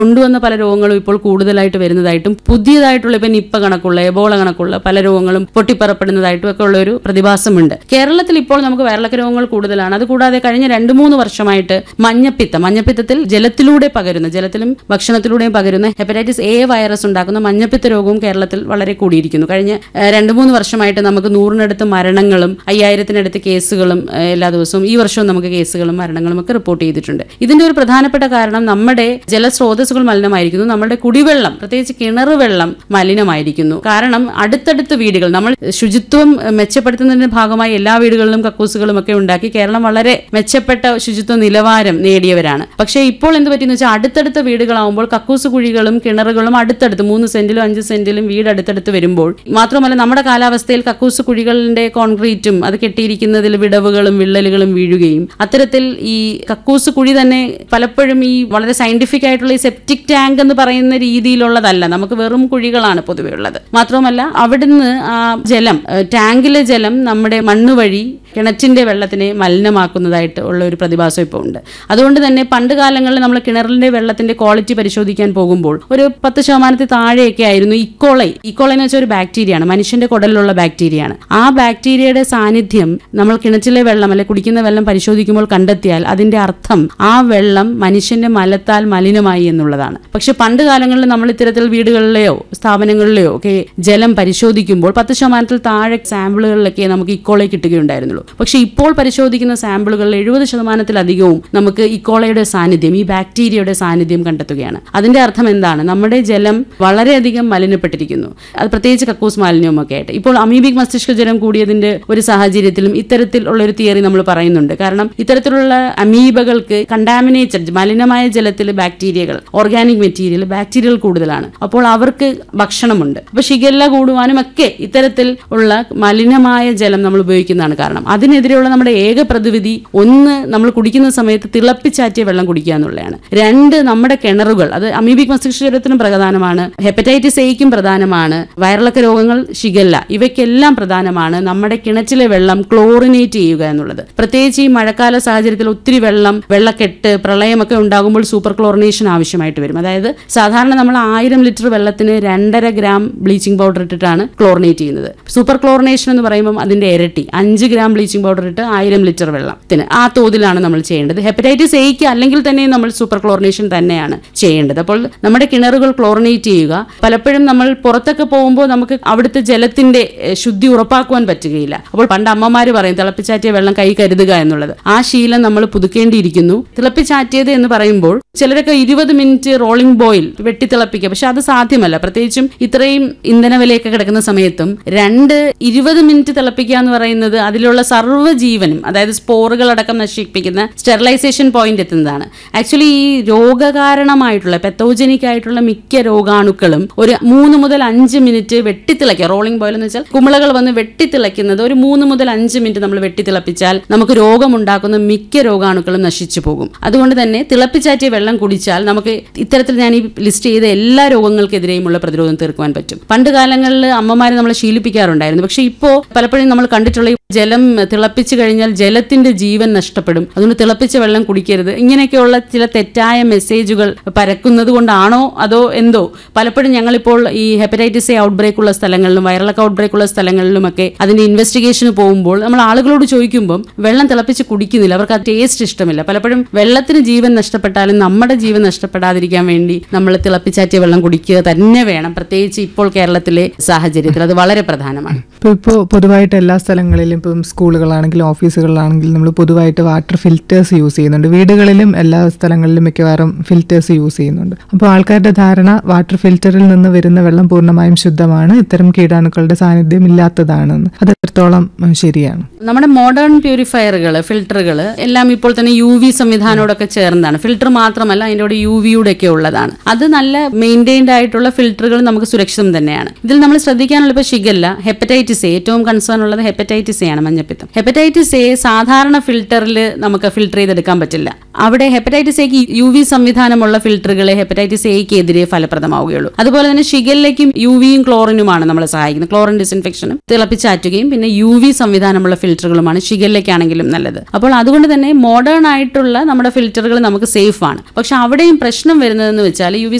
കൊണ്ടുവന്ന പല രോഗങ്ങളും ഇപ്പോൾ കൂടുതലായിട്ട് വരുന്നതായിട്ടും പുതിയതായിട്ടുള്ള ഇപ്പൊ നിപ്പ കണക്കുള്ള എബോള കണക്കുള്ള പല രോഗങ്ങളും പൊട്ടിപ്പറപ്പെടുന്നതായിട്ടും ഒക്കെ ഉള്ള ഒരു പ്രതിഭാസമുണ്ട് കേരളത്തിൽ ഇപ്പോൾ നമുക്ക് വയറിളക്ക രോഗങ്ങൾ കൂടുതലാണ് അതുകൂടാതെ കഴിഞ്ഞ രണ്ട് മൂന്ന് വർഷമായിട്ട് മഞ്ഞപ്പിത്തം മഞ്ഞപ്പിത്തത്തിൽ ജലത്തിലൂടെ പകരുന്ന ജലത്തിലും ഭക്ഷണത്തിലൂടെയും പകരുന്ന ഹെപ്പറ്റൈറ്റിസ് എ വൈറസ് ഉണ്ടാക്കുന്ന മഞ്ഞപ്പിത്ത രോഗവും കേരളത്തിൽ വളരെ കൂടിയിരിക്കുന്നു കഴിഞ്ഞ ഏഹ്, രണ്ട് മൂന്ന് വർഷമായിട്ട് നമുക്ക് നൂറിനടുത്ത് മരണങ്ങളും അയ്യായിരത്തിനടുത്ത് കേസുകളും ഏഹ്, എല്ലാ ദിവസവും ഈ വർഷവും നമുക്ക് കേസുകളും മരണങ്ങളും ഒക്കെ റിപ്പോർട്ട് ചെയ്തിട്ടുണ്ട് ഇതിന്റെ ഒരു പ്രധാനപ്പെട്ട കാരണം നമ്മുടെ ജലസ്രോതസ്സുകൾ മലിനമായിരിക്കുന്നു നമ്മുടെ കുടിവെള്ളം പ്രത്യേകിച്ച് കിണർ വെള്ളം മലിനമായിരിക്കുന്നു കാരണം അടുത്തടുത്ത് വീടുകൾ നമ്മൾ ശുചിത്വം ഏഹ്, മെച്ചപ്പെടുത്തുന്നതിന്റെ ഭാഗമായി എല്ലാ വീടുകളിലും കക്കൂസുകളും ഒക്കെ ഉണ്ടാക്കി കേരളം വളരെ മെച്ചപ്പെട്ട ശുചിത്വ നിലവാരം നേടിയവരാണ് പക്ഷേ ഇപ്പോൾ എന്ത് പറ്റിയെന്ന് വെച്ചാൽ അടുത്തടുത്ത വീടുകളാവുമ്പോൾ കക്കൂസ് കുഴികളും കിണറുകളും അടുത്തടുത്ത് മൂന്ന് സെന്റിലും അഞ്ച് സെന്റിലും വീട് അടുത്തടുത്ത് വരുമ്പോൾ മാത്രമല്ല നമ്മുടെ കാലാവസ്ഥയിൽ കക്കൂസ് കുഴികളുടെ കോൺക്രീറ്റും അത് കെട്ടിയിരിക്കുന്നതിൽ വിടവുകളും വിള്ളലുകളും വീഴുകയും അത്തരത്തിൽ ഈ കക്കൂസ് കുഴി തന്നെ പലപ്പോഴും ഈ വളരെ സയന്റിഫിക് ആയിട്ടുള്ള ഈ സെപ്റ്റിക് ടാങ്ക് എന്ന് പറയുന്ന രീതിയിലുള്ളതല്ല നമുക്ക് വെറും കുഴികളാണ് പൊതുവെ ഉള്ളത് മാത്രമല്ല അവിടുന്ന് ആ ജലം ഏഹ്, ടാങ്കിലെ ജലം നമ്മുടെ മണ്ണ് വഴി കിണറ്റിന്റെ വെള്ളത്തിനെ മലിനമാക്കുന്നതായിട്ട് ഉള്ള ഒരു പ്രതിഭാസം ഇപ്പോൾ ഉണ്ട് അതുകൊണ്ട് തന്നെ പണ്ട് കാലങ്ങളിൽ നമ്മൾ കിണറിന്റെ വെള്ളത്തിന്റെ ക്വാളിറ്റി പരിശോധിക്കാൻ പോകുമ്പോൾ ഒരു പത്ത് ശതമാനത്തിൽ താഴെയൊക്കെ ആയിരുന്നു ഇക്കോളൈ ഇക്കോളൈ എന്ന് വെച്ചാൽ ഒരു ബാക്ടീരിയയാണ് മനുഷ്യന്റെ കുടലിലുള്ള ബാക്ടീരിയയാണ് ആ ബാക്ടീരിയയുടെ സാന്നിധ്യം നമ്മൾ കിണറ്റിലെ വെള്ളം അല്ലെ കുടിക്കുന്ന വെള്ളം പരിശോധിക്കുമ്പോൾ കണ്ടെത്തിയാൽ അതിന്റെ അർത്ഥം ആ വെള്ളം മനുഷ്യന്റെ മലത്താൽ മലിനമായി എന്നുള്ളതാണ് പക്ഷെ പണ്ട് കാലങ്ങളിൽ നമ്മൾ ഇത്തരത്തിൽ വീടുകളിലെയോ സ്ഥാപനങ്ങളിലെയോ ഒക്കെ ജലം പരിശോധിക്കുമ്പോൾ പത്ത് ശതമാനത്തിൽ താഴെ സാമ്പിളുകളിലൊക്കെ നമുക്ക് ഇക്കോളൈ കിട്ടുകയുണ്ടായിരുന്നുള്ളൂ പക്ഷെ ഇപ്പോൾ പരിശോധിക്കുന്ന സാമ്പിളുകളിൽ എഴുപത് ശതമാനത്തിലധികവും നമുക്ക് ഇക്കോളയുടെ സാന്നിധ്യം ഈ ബാക്ടീരിയയുടെ സാന്നിധ്യം കണ്ടെത്തുകയാണ് അതിന്റെ അർത്ഥം എന്താണ് നമ്മുടെ ജലം വളരെയധികം മലിനപ്പെട്ടിരിക്കുന്നു അത് പ്രത്യേകിച്ച് കക്കൂസ് മാലിന്യവും ഒക്കെ ആയിട്ട് ഇപ്പോൾ അമീബിക് മസ്തിഷ്ക ജ്വരം കൂടിയതിന്റെ ഒരു സാഹചര്യത്തിലും ഇത്തരത്തിലുള്ള ഒരു തിയറി നമ്മൾ പറയുന്നുണ്ട് കാരണം ഇത്തരത്തിലുള്ള അമീബകൾക്ക് കണ്ടാമിനേറ്റഡ് മലിനമായ ജലത്തിൽ ബാക്ടീരിയകൾ ഓർഗാനിക് മെറ്റീരിയൽ ബാക്ടീരിയൽ കൂടുതലാണ് അപ്പോൾ അവർക്ക് ഭക്ഷണമുണ്ട് അപ്പൊ ഷിഗല്ല കൂടുവാനും ഒക്കെ ഇത്തരത്തിൽ ഉള്ള മലിനമായ ജലം നമ്മൾ ഉപയോഗിക്കുന്നതാണ് കാരണം അതിനെതിരെയുള്ള നമ്മുടെ ഏക പ്രതിവിധി ഒന്ന് നമ്മൾ കുടിക്കുന്ന സമയത്ത് തിളപ്പിച്ചാറ്റിയ വെള്ളം കുടിക്കുക എന്നുള്ളതാണ് രണ്ട് നമ്മുടെ കിണറുകൾ അത് അമീബിക് മസ്തിഷ്ക ജ്വരത്തിനും പ്രധാനമാണ് ഹെപ്പറ്റൈറ്റിസ് എയ്ക്കും പ്രധാനമാണ് വയറിളക്ക രോഗങ്ങൾ ഷിഗല്ല ഇവയ്ക്കെല്ലാം പ്രധാനമാണ് നമ്മുടെ കിണറ്റിലെ വെള്ളം ക്ലോറിനേറ്റ് ചെയ്യുക എന്നുള്ളത് പ്രത്യേകിച്ച് ഈ മഴക്കാല സാഹചര്യത്തിൽ ഒത്തിരി വെള്ളം വെള്ളക്കെട്ട് പ്രളയമൊക്കെ ഉണ്ടാകുമ്പോൾ സൂപ്പർ ക്ലോറിനേഷൻ ആവശ്യമായിട്ട് വരും അതായത് സാധാരണ നമ്മൾ ആയിരം ലിറ്റർ വെള്ളത്തിന് രണ്ടര ഗ്രാം ബ്ലീച്ചിങ് പൗഡർ ഇട്ടിട്ടാണ് ക്ലോറിനേറ്റ് ചെയ്യുന്നത് സൂപ്പർ ക്ലോറിനേഷൻ എന്ന് പറയുമ്പോൾ അതിന്റെ ഇരട്ടി അഞ്ച് ഗ്രാം ബ്ലീച്ചിങ് പൗഡർ ഇട്ട് ആയിരം ലിറ്റർ വെള്ളത്തിന് ആ തോതിലാണ് നമ്മൾ ചെയ്യേണ്ടത് ഹെപ്പറ്റൈറ്റിസ് എയ്ക്ക് അല്ലെങ്കിൽ തന്നെ നമ്മൾ സൂപ്പർ ക്ലോറിനേഷൻ തന്നെയാണ് ചെയ്യേണ്ടത് അപ്പോൾ നമ്മുടെ കിണറുകൾ ക്ലോറിനേറ്റ് ചെയ്യുക പലപ്പോഴും നമ്മൾ പുറത്തൊക്കെ പോകുമ്പോൾ നമുക്ക് അവിടുത്തെ ജലത്തിന്റെ ഏഹ്, ശുദ്ധി ഉറപ്പാക്കുവാൻ പറ്റുകയില്ല അപ്പോൾ പണ്ട് അമ്മമാര് പറയും തിളപ്പിച്ചാറ്റിയ വെള്ളം കൈ കരുതുക എന്നുള്ളത് ആ ശീലം നമ്മൾ പുതുക്കേണ്ടിയിരിക്കുന്നു തിളപ്പിച്ചാറ്റിയത് എന്ന് പറയുമ്പോൾ ചിലരൊക്കെ ഇരുപത് മിനിറ്റ് റോളിംഗ് ബോയിൽ വെട്ടി തിളപ്പിക്കുക പക്ഷെ അത് സാധ്യമല്ല പ്രത്യേകിച്ചും ഇത്രയും ഇന്ധന വിലയൊക്കെ കിടക്കുന്ന സമയത്തും രണ്ട് ഇരുപത് മിനിറ്റ് തിളപ്പിക്കുക എന്ന് പറയുന്നത് അതിലുള്ള സർവ്വജീവനും അതായത് സ്പോറുകളടക്കം നശിപ്പിക്കുന്ന സ്റ്റെറിലൈസേഷൻ പോയിന്റ് എത്തുന്നതാണ് ആക്ച്വലി ഈ രോഗകാരണമായിട്ടുള്ള പെത്തോജനിക് ആയിട്ടുള്ള മിക്ക രോഗാണുക്കളും ഒരു മൂന്ന് മുതൽ അഞ്ച് മിനിറ്റ് വെട്ടിത്തിളയ്ക്കുക റോളിംഗ് ബോയിൽ എന്ന് വെച്ചാൽ കുമിളകൾ വന്ന് വെട്ടിത്തിളയ്ക്കുന്നത് ഒരു മൂന്ന് മുതൽ അഞ്ച് മിനിറ്റ് നമ്മൾ വെട്ടിത്തിളപ്പിച്ചാൽ നമുക്ക് രോഗമുണ്ടാക്കുന്ന മിക്ക രോഗാണുക്കളും നശിച്ചു പോകും അതുകൊണ്ട് തന്നെ തിളപ്പിച്ചാറ്റിയ വെള്ളം കുടിച്ചാൽ നമുക്ക് ഇത്തരത്തിൽ ഞാൻ ഈ ലിസ്റ്റ് ചെയ്ത എല്ലാ രോഗങ്ങൾക്കെതിരെയുമുള്ള പ്രതിരോധം തീർക്കുവാൻ പറ്റും പണ്ട് കാലങ്ങളിൽ അമ്മമാരെ നമ്മളെ ശീലിപ്പിക്കാറുണ്ടായിരുന്നു പക്ഷേ ഇപ്പോൾ പലപ്പോഴും നമ്മൾ കണ്ടിട്ടുള്ള ഈ ജലം തിളപ്പിച്ചു കഴിഞ്ഞാൽ ജലത്തിന്റെ ജീവൻ നഷ്ടപ്പെടും അതുകൊണ്ട് തിളപ്പിച്ച വെള്ളം കുടിക്കരുത് ഇങ്ങനെയൊക്കെയുള്ള ചില തെറ്റായ മെസ്സേജുകൾ പരക്കുന്നത് കൊണ്ടാണോ അതോ എന്തോ പലപ്പോഴും ഞങ്ങളിപ്പോൾ ഈ ഹെപ്പറ്റൈറ്റിസ് എ ഔട്ട്ബ്രേക്ക് ഉള്ള സ്ഥലങ്ങളിലും വയറിളക്ക ഔട്ട്ബ്രേക്ക് ഉള്ള സ്ഥലങ്ങളിലുമൊക്കെ അതിന്റെ ഇൻവെസ്റ്റിഗേഷന് പോകുമ്പോൾ നമ്മൾ ആളുകളോട് ചോദിക്കുമ്പം വെള്ളം തിളപ്പിച്ച് കുടിക്കുന്നില്ല അവർക്ക് ആ ടേസ്റ്റ് ഇഷ്ടമില്ല പലപ്പോഴും വെള്ളത്തിന് ജീവൻ നഷ്ടപ്പെട്ടാലും നമ്മുടെ ജീവൻ നഷ്ടപ്പെടാതിരിക്കാൻ വേണ്ടി നമ്മൾ തിളപ്പിച്ചാറ്റിയ വെള്ളം കുടിക്കുക തന്നെ വേണം പ്രത്യേകിച്ച് ഇപ്പോൾ കേരളത്തിലെ സാഹചര്യത്തിൽ അത് വളരെ പ്രധാനമാണ് ഇപ്പോൾ ഇപ്പോൾ പൊതുവായിട്ട് എല്ലാ സ്ഥലങ്ങളിലും ഇപ്പം സ്കൂളുകളാണെങ്കിലും ഓഫീസുകളിലാണെങ്കിലും നമ്മൾ പൊതുവായിട്ട് വാട്ടർ ഫിൽറ്റേഴ്സ് യൂസ് ചെയ്യുന്നുണ്ട് വീടുകളിലും എല്ലാ സ്ഥലങ്ങളിലും മിക്കവാറും ഫിൽറ്റേഴ്സ് യൂസ് ചെയ്യുന്നുണ്ട് അപ്പോൾ ആൾക്കാരുടെ ധാരണ വാട്ടർ ഫിൽറ്ററിൽ നിന്ന് വരുന്ന വെള്ളം പൂർണ്ണമായും ശുദ്ധമാണ് ഇത്തരം കീടാണുക്കളുടെ സാന്നിധ്യം ഇല്ലാത്തതാണെന്ന് അത് എത്രത്തോളം ഉം, ശരിയാണ് നമ്മുടെ മോഡേൺ പ്യൂരിഫയറുകൾ ഫിൽറ്ററുകൾ എല്ലാം ഇപ്പോൾ തന്നെ യു വി സംവിധാനോടൊക്കെ ചേർന്നതാണ് ഫിൽറ്റർ മാത്രമല്ല അതിൻ്റെ കൂടെ യു വിയുടെ ഒക്കെ ഉള്ളതാണ് അത് നല്ല മെയിൻറ്റൈൻഡ് ആയിട്ടുള്ള ഫിൽറ്ററുകൾ നമുക്ക് സുരക്ഷിതം തന്നെയാണ് ഇതിൽ നമ്മൾ ശ്രദ്ധിക്കാനുള്ള ഇപ്പോൾ ഷിഗല്ല ഹെപ്പറ്റൈറ്റിസ് എ ഏറ്റവും കൺസേൺ ഉള്ളത് ഹെപ്പറ്റൈറ്റിസ് എ ആണ് മഞ്ഞപ്പിത്തം സമയത്ത് ഹെപ്പറ്റൈറ്റിസ് എ സാധാരണ ഫിൽറ്ററിൽ നമുക്ക് ഫിൽട്ടർ ചെയ്തെടുക്കാൻ പറ്റില്ല അവിടെ ഹെപ്പറ്റൈറ്റിസ് എക്ക് യു വി സംവിധാനമുള്ള ഫിൽറ്ററുകളെ ഹെപ്പറ്റൈറ്റിസ് എക്ക് എതിരെ ഫലപ്രദമാവുകയുള്ളൂ അതുപോലെ തന്നെ ഷിഗല്ലയ്ക്കും യു വിയും ക്ലോറിനുമാണ് നമ്മളെ സഹായിക്കുന്നത് ക്ലോറിൻ ഡിസിൻഫെക്ഷനും തിളപ്പിച്ചാറ്റുകയും പിന്നെ യു വി സംവിധാനമുള്ള ഫിൽറ്ററുകളുമാണ് ഷിഗല്ലയ്ക്കാണെങ്കിലും നല്ലത് അപ്പോൾ അതുകൊണ്ട് തന്നെ മോഡേൺ ആയിട്ടുള്ള നമ്മുടെ ഫിൽറ്ററുകൾ നമുക്ക് സേഫ് ആണ് പക്ഷെ അവിടെയും പ്രശ്നം വരുന്നതെന്ന് വെച്ചാൽ യു വി